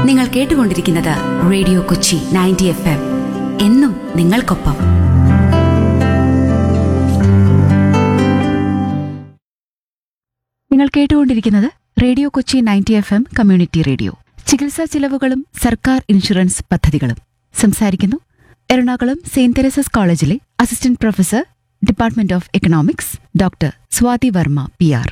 നിങ്ങൾ കേട്ടുകൊണ്ടിരിക്കുന്നത് radio Kochi ninety F M എന്നും നിങ്ങൾക്കൊപ്പം നിങ്ങൾ കേട്ടുകൊണ്ടിരിക്കുന്നത് radio Kochi ninety F M community radio ചികിത്സാ ചിലവുകളും സർക്കാർ ഇൻഷുറൻസ് പദ്ധതികളും സംസാരിക്കുന്നു എറണാകുളം സെയിന്റ് തെരേസസ് കോളേജിലെ assistant professor department of economics doctor Swathi Varma P R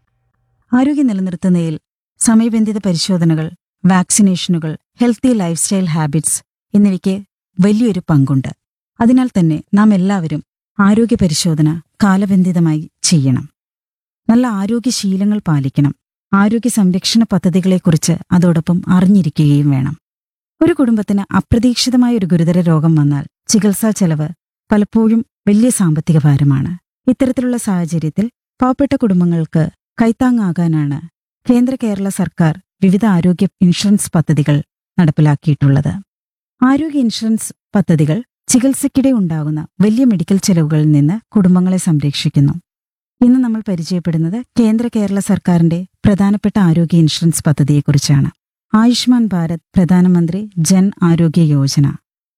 ആരോഗ്യം നിലനിർത്തുന്നതിൽ സമയബന്ധിത പരിശോധനകൾ വാക്സിനേഷനുകൾ ഹെൽത്തി ലൈഫ് സ്റ്റൈൽ ഹാബിറ്റ്സ് എന്നിവയ്ക്ക് വലിയൊരു പങ്കുണ്ട് അതിനാൽ തന്നെ നാം എല്ലാവരും ആരോഗ്യ പരിശോധന കാലബന്ധിതമായി ചെയ്യണം നല്ല ആരോഗ്യശീലങ്ങൾ പാലിക്കണം ആരോഗ്യ സംരക്ഷണ പദ്ധതികളെക്കുറിച്ച് അതോടൊപ്പം അറിഞ്ഞിരിക്കുകയും വേണം ഒരു കുടുംബത്തിന് അപ്രതീക്ഷിതമായ ഒരു ഗുരുതര രോഗം വന്നാൽ ചികിത്സാ ചെലവ് പലപ്പോഴും വലിയ സാമ്പത്തിക ഭാരമാണ് ഇത്തരത്തിലുള്ള സാഹചര്യത്തിൽ പാവപ്പെട്ട കുടുംബങ്ങൾക്ക് കൈത്താങ്ങാകാനാണ് കേന്ദ്ര കേരള സർക്കാർ വിവിധ ആരോഗ്യ ഇൻഷുറൻസ് പദ്ധതികൾ നടപ്പിലാക്കിയിട്ടുള്ളത് ആരോഗ്യ ഇൻഷുറൻസ് പദ്ധതികൾ ചികിത്സയ്ക്കിടെ ഉണ്ടാകുന്ന വലിയ മെഡിക്കൽ ചെലവുകളിൽ നിന്ന് കുടുംബങ്ങളെ സംരക്ഷിക്കുന്നു ഇന്ന് നമ്മൾ പരിചയപ്പെടുന്നത് കേന്ദ്ര കേരള സർക്കാരിന്റെ പ്രധാനപ്പെട്ട ആരോഗ്യ ഇൻഷുറൻസ് പദ്ധതിയെക്കുറിച്ചാണ് ആയുഷ്മാൻ ഭാരത് പ്രധാനമന്ത്രി ജൻ ആരോഗ്യ യോജന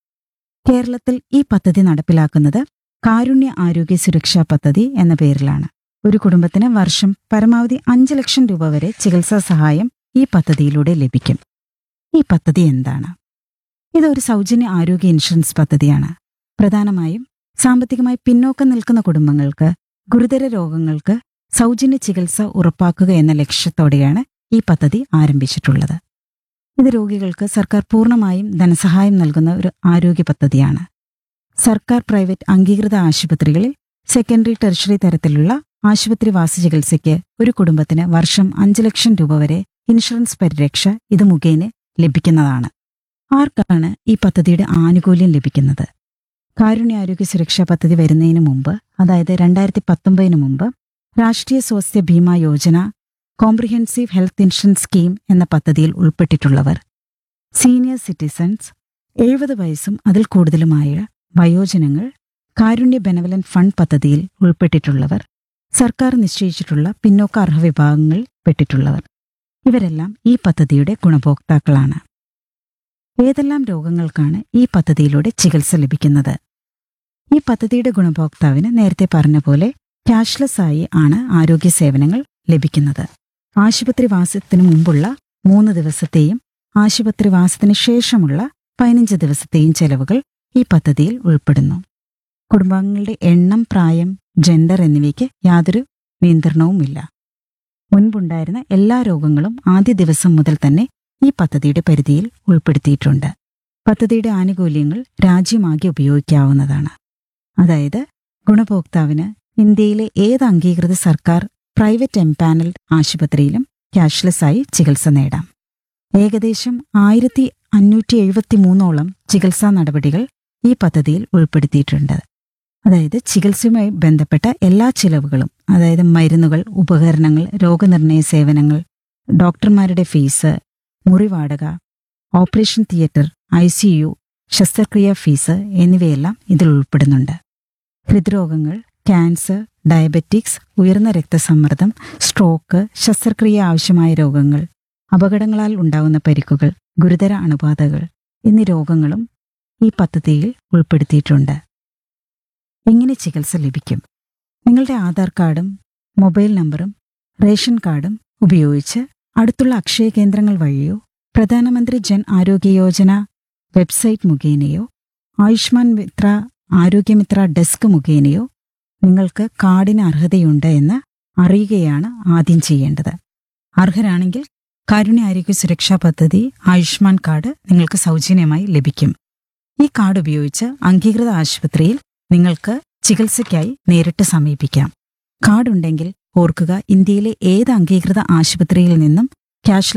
കേരളത്തിൽ ഈ പദ്ധതി നടപ്പിലാക്കുന്നത് കാരുണ്യ ആരോഗ്യ സുരക്ഷാ പദ്ധതി എന്ന പേരിലാണ് ഒരു കുടുംബത്തിന് വർഷം പരമാവധി അഞ്ച് ലക്ഷം രൂപ വരെ ചികിത്സാ സഹായം ഈ പദ്ധതിയിലൂടെ ലഭിക്കും ഈ പദ്ധതി എന്താണ് ഇതൊരു സൗജന്യ ആരോഗ്യ ഇൻഷുറൻസ് പദ്ധതിയാണ് പ്രധാനമായും സാമ്പത്തികമായി പിന്നോക്കം നിൽക്കുന്ന കുടുംബങ്ങൾക്ക് ഗുരുതര രോഗങ്ങൾക്ക് സൗജന്യ ചികിത്സ ഉറപ്പാക്കുക എന്ന ലക്ഷ്യത്തോടെയാണ് ഈ പദ്ധതി ആരംഭിച്ചിട്ടുള്ളത് ഇത് രോഗികൾക്ക് സർക്കാർ പൂർണ്ണമായും ധനസഹായം നൽകുന്ന ഒരു ആരോഗ്യ പദ്ധതിയാണ് സർക്കാർ പ്രൈവറ്റ് അംഗീകൃത ആശുപത്രികളിൽ സെക്കൻഡറി ടെറിഷറി തരത്തിലുള്ള ആശുപത്രിവാസ ചികിത്സയ്ക്ക് ഒരു കുടുംബത്തിന് വർഷം അഞ്ച് ലക്ഷം രൂപ വരെ ഇൻഷുറൻസ് പരിരക്ഷ ഇത് മുഖേന ലഭിക്കുന്നതാണ് ആർക്കാണ് ഈ പദ്ധതിയുടെ ആനുകൂല്യം ലഭിക്കുന്നത് കാരുണ്യാരോഗ്യ സുരക്ഷാ പദ്ധതി വരുന്നതിന് മുമ്പ് അതായത് രണ്ടായിരത്തി പത്തൊമ്പതിന് മുമ്പ് Rashtriya Swasthya Bima Yojana comprehensive health insurance scheme എന്ന പദ്ധതിയിൽ ഉൾപ്പെട്ടിട്ടുള്ളവർ സീനിയർ സിറ്റിസൺസ് എഴുപത് വയസ്സും അതിൽ കൂടുതലുമായ വയോജനങ്ങൾ കാരുണ്യ ബെനവലന്റ് ഫണ്ട് പദ്ധതിയിൽ ഉൾപ്പെട്ടിട്ടുള്ളവർ സർക്കാർ നിശ്ചയിച്ചിട്ടുള്ള പിന്നോക്ക അർഹ വിഭാഗങ്ങളിൽ പെട്ടിട്ടുള്ളവർ ഇവരെല്ലാം ഈ പദ്ധതിയുടെ ഗുണഭോക്താക്കളാണ് ഏതെല്ലാം രോഗങ്ങൾക്കാണ് ഈ പദ്ധതിയിലൂടെ ചികിത്സ ലഭിക്കുന്നത് ഈ പദ്ധതിയുടെ ഗുണഭോക്താവിന് നേരത്തെ പറഞ്ഞ പോലെ ക്യാഷ്ലെസ് ആയി ആണ് ആരോഗ്യ സേവനങ്ങൾ ലഭിക്കുന്നത് ആശുപത്രിവാസത്തിന് മുമ്പുള്ള മൂന്ന് ദിവസത്തെയും ആശുപത്രിവാസത്തിന് ശേഷമുള്ള പതിനഞ്ച് ദിവസത്തെയും ചെലവുകൾ ഈ പദ്ധതിയിൽ ഉൾപ്പെടുന്നു കുടുംബാംഗങ്ങളുടെ എണ്ണം പ്രായം ജെൻഡർ എന്നിവയ്ക്ക് യാതൊരു നിയന്ത്രണവുമില്ല മുൻപുണ്ടായിരുന്ന എല്ലാ രോഗങ്ങളും ആദ്യ ദിവസം മുതൽ തന്നെ ഈ പദ്ധതിയുടെ പരിധിയിൽ ഉൾപ്പെടുത്തിയിട്ടുണ്ട് പദ്ധതിയുടെ ആനുകൂല്യങ്ങൾ രാജ്യമാകെ ഉപയോഗിക്കാവുന്നതാണ് അതായത് ഗുണഭോക്താവിന് ഇന്ത്യയിലെ ഏത് അംഗീകൃത സർക്കാർ പ്രൈവറ്റ് എംപാനൽഡ് ആശുപത്രിയിലും ക്യാഷ്ലെസ് ആയി ചികിത്സ നേടാം ഏകദേശം ആയിരത്തി അഞ്ഞൂറ്റി എഴുപത്തി മൂന്നോളം ചികിത്സാ നടപടികൾ ഈ പദ്ധതിയിൽ ഉൾപ്പെടുത്തിയിട്ടുണ്ട് അതായത് ചികിത്സയുമായി ബന്ധപ്പെട്ട എല്ലാ ചിലവുകളും അതായത് മരുന്നുകൾ ഉപകരണങ്ങൾ രോഗനിർണയ സേവനങ്ങൾ ഡോക്ടർമാരുടെ ഫീസ് മുറിവാടക operation theatre I C U ശസ്ത്രക്രിയാ ഫീസ് എന്നിവയെല്ലാം ഇതിൽ ഉൾപ്പെടുന്നുണ്ട് ഹൃദ്രോഗങ്ങൾ ക്യാൻസർ ഡയബറ്റിക്സ് ഉയർന്ന രക്തസമ്മർദ്ദം സ്ട്രോക്ക് ശസ്ത്രക്രിയ ആവശ്യമായ രോഗങ്ങൾ അപകടങ്ങളാൽ ഉണ്ടാകുന്ന പരിക്കുകൾ ഗുരുതര അണുബാധകൾ എന്നീ രോഗങ്ങളും ഈ പദ്ധതിയിൽ ഉൾപ്പെടുത്തിയിട്ടുണ്ട് എങ്ങനെ ചികിത്സ ലഭിക്കും നിങ്ങളുടെ ആധാർ കാർഡും മൊബൈൽ നമ്പറും റേഷൻ കാർഡും ഉപയോഗിച്ച് അടുത്തുള്ള അക്ഷയ കേന്ദ്രങ്ങൾ വഴിയോ പ്രധാനമന്ത്രി ജൻ ആരോഗ്യ യോജന വെബ്സൈറ്റ് മുഖേനയോ ആയുഷ്മാൻ മിത്ര ആരോഗ്യമിത്ര ഡെസ്ക് മുഖേനയോ നിങ്ങൾക്ക് കാർഡിന് അർഹതയുണ്ട് എന്ന് അറിയുകയാണ് ആദ്യം ചെയ്യേണ്ടത് അർഹരാണെങ്കിൽ കാരുണ്യ ആരോഗ്യ സുരക്ഷാ പദ്ധതി ആയുഷ്മാൻ കാർഡ് നിങ്ങൾക്ക് സൗജന്യമായി ലഭിക്കും ഈ കാർഡ് ഉപയോഗിച്ച് അംഗീകൃത ആശുപത്രിയിൽ നിങ്ങൾക്ക് ചികിത്സയ്ക്കായി നേരിട്ട് സമീപിക്കാം കാർഡ് ഉണ്ടെങ്കിൽ ഓർക്കുക ഇന്ത്യയിലെ ഏത് അംഗീകൃത ആശുപത്രിയിൽ നിന്നും ക്യാഷ്